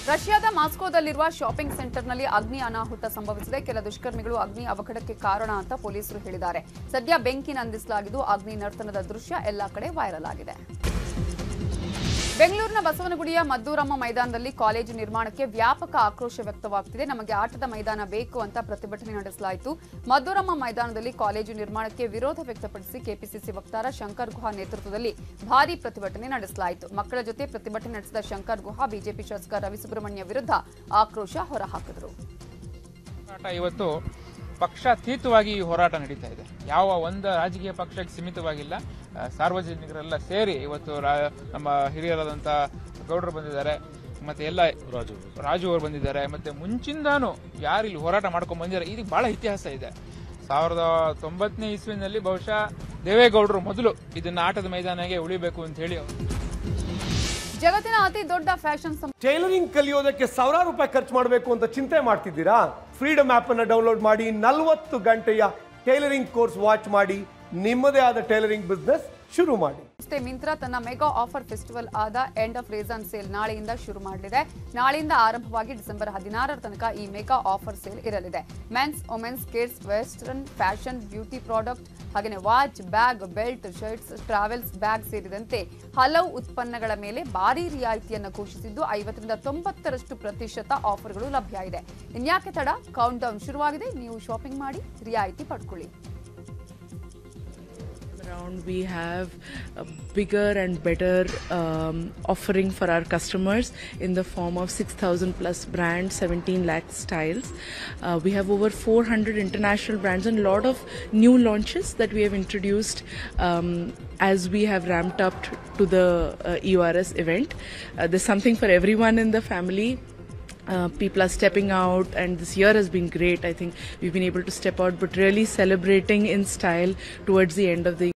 ರಷ್ಯಾದ ಮಾಸ್ಕೋದಲ್ಲಿರುವ ಶಾಪಿಂಗ್ ಸೆಂಟರ್ನಲ್ಲಿ ಅಗ್ನಿ ಅನಾಹುತ ಸಂಭವಿಸಿದೆ ಕೆಲ ದುಷ್ಕರ್ಮಿಗಳು ಅಗ್ನಿ ಅವಘಡಕ್ಕೆ ಕಾರಣ ಅಂತ ಪೊಲೀಸರು ಹೇಳಿದ್ದಾರೆ ಸದ್ಯ ಬೆಂಕಿ ನಂದಿಸಲಾಗಿದ್ದು ಅಗ್ನಿ ನರ್ತನದ ದೃಶ್ಯ ಎಲ್ಲಾ ಕಡೆ ವೈರಲ್ ಆಗಿದೆ ಬೆಂಗಳೂರಿನ ಬಸವನಗುಡಿಯ ಮದ್ದೂರಮ್ಮ ಮೈದಾನದಲ್ಲಿ ಕಾಲೇಜು ನಿರ್ಮಾಣಕ್ಕೆ ವ್ಯಾಪಕ ಆಕ್ರೋಶ ವ್ಯಕ್ತವಾಗ್ತಿದೆ ನಮಗೆ ಆಟದ ಮೈದಾನ ಬೇಕು ಅಂತ ಪ್ರತಿಭಟನೆ ನಡೆಸಲಾಯಿತು ಮದ್ದೂರಮ್ಮ ಮೈದಾನದಲ್ಲಿ ಕಾಲೇಜು ನಿರ್ಮಾಣಕ್ಕೆ ವಿರೋಧ ವ್ಯಕ್ತಪಡಿಸಿ ಕೆಪಿಸಿಸಿ ವಕ್ತಾರ ಶಂಕರ್ ಗುಹಾ ನೇತೃತ್ವದಲ್ಲಿ ಭಾರೀ ಪ್ರತಿಭಟನೆ ನಡೆಸಲಾಯಿತು ಮಕ್ಕಳ ಜೊತೆ ಪ್ರತಿಭಟನೆ ನಡೆಸಿದ ಶಂಕರ್ ಗುಹಾ ಬಿಜೆಪಿ ಶಾಸಕ ರವಿಸುಬ್ರಹ್ಮಣ್ಯ ವಿರುದ್ಧ ಆಕ್ರೋಶ ಹೊರಹಾಕಿದರು ಹೋರಾಟ ಇವತ್ತು ಪಕ್ಷಾತೀತವಾಗಿ ಈ ಹೋರಾಟ ನಡೀತಾ ಇದೆ ಯಾವ ಒಂದು ರಾಜಕೀಯ ಪಕ್ಷಕ್ಕೆ ಸೀಮಿತವಾಗಿಲ್ಲ ಆ, ಸಾರ್ವಜನಿಕರೆಲ್ಲ ಸೇರಿ ಇವತ್ತು ರಾ- ನಮ್ಮ ಹಿರಿಯರಾದಂಥ ಗೌಡರು ಬಂದಿದ್ದಾರೆ ಮತ್ತೆ ಎಲ್ಲ ರಾಜು ರಾಜು ಅವರು ಬಂದಿದ್ದಾರೆ ಮತ್ತೆ ಮುಂಚಿಂದಾನು ಯಾರು ಇಲ್ಲಿ ಹೋರಾಟ ಮಾಡ್ಕೊಂಡು ಬಂದಿದ್ದಾರೆ ಇದಕ್ಕೆ ಬಹಳ ಇತಿಹಾಸ ಇದೆ ಸಾವಿರದ ತೊಂಬತ್ತನೇ ಇಸ್ವಿನಲ್ಲಿ ಬಹುಶಃ ದೇವೇಗೌಡರು ಮೊದಲು ಇದನ್ನ ಆಟದ ಮೈದಾನಗೆ ಉಳಿಬೇಕು ಅಂತ ಹೇಳಿ ಜಗತ್ತಿನ ಅತಿ ದೊಡ್ಡ ಫ್ಯಾಷನ್ ಟೈಲರಿಂಗ್ ಕಲಿಯೋದಕ್ಕೆ ಸಾವಿರಾರು ರೂಪಾಯಿ ಖರ್ಚು ಮಾಡಬೇಕು ಅಂತ ಚಿಂತೆ ಮಾಡ್ತಿದ್ದೀರಾ ಫ್ರೀಡಮ್ ಆಪ್ ಅನ್ನು ಡೌನ್ಲೋಡ್ ಮಾಡಿ ನಲವತ್ತು ಗಂಟೆಯ ಟೈಲರಿಂಗ್ ಕೋರ್ಸ್ ವಾಚ್ ಮಾಡಿ ನಿಮ್ಮದೇ ಆದ ಟೈಲರಿಂಗ್ ಬಿಸ್ನೆಸ್ ಶುರು ಮಾಡಿ ಸಂಸ್ಥೆ ಮಿಂತ್ರಾ ತನ್ನ ಮೆಗಾ ಆಫರ್ ಫೆಸ್ಟಿವಲ್ ಆದ ಎಂಡ್ ಆಫ್ ರೇಸನ್ ಸೇಲ್ ನಾಳೆಯಿಂದ ಶುರು ಮಾಡಲಿದೆ ನಾಳೆಯಿಂದ ಆರಂಭವಾಗಿ ಡಿಸೆಂಬರ್ ಹದಿನಾರರ ತನಕ ಈ ಮೆಗಾ ಆಫರ್ ಸೇಲ್ ಇರಲಿದೆ men's women's kids western fashion beauty product ಹಾಗೆಯೇ watch bag belt shirts travels bag ಸೇರಿದಂತೆ ಹಲವು ಉತ್ಪನ್ನಗಳ ಮೇಲೆ ಭಾರೀ ರಿಯಾಯಿತಿಯನ್ನು ಘೋಷಿಸಿದ್ದು ಐವತ್ತರಿಂದ ತೊಂಬತ್ತರಷ್ಟು ಪ್ರತಿಶತ ಆಫರ್ಗಳು ಲಭ್ಯ ಇದೆ ಇನ್ಯಾಕೆ ತಡ ಕೌಂಟ್ ಡೌನ್ ಶುರುವಾಗಿದೆ ನೀವು ಶಾಪಿಂಗ್ ಮಾಡಿ ರಿಯಾಯಿತಿ ಪಡ್ಕೊಳ್ಳಿ around we have a bigger and better um, offering for our customers in the form of 6000 plus brands 17 lakh styles uh, we have over 400 international brands and a lot of new launches that we have introduced um, as we have ramped up to the uh, EURS event uh, there's something for everyone in the family uh, people are stepping out and this year has been great i think we've been able to step out but really celebrating in style towards the end of the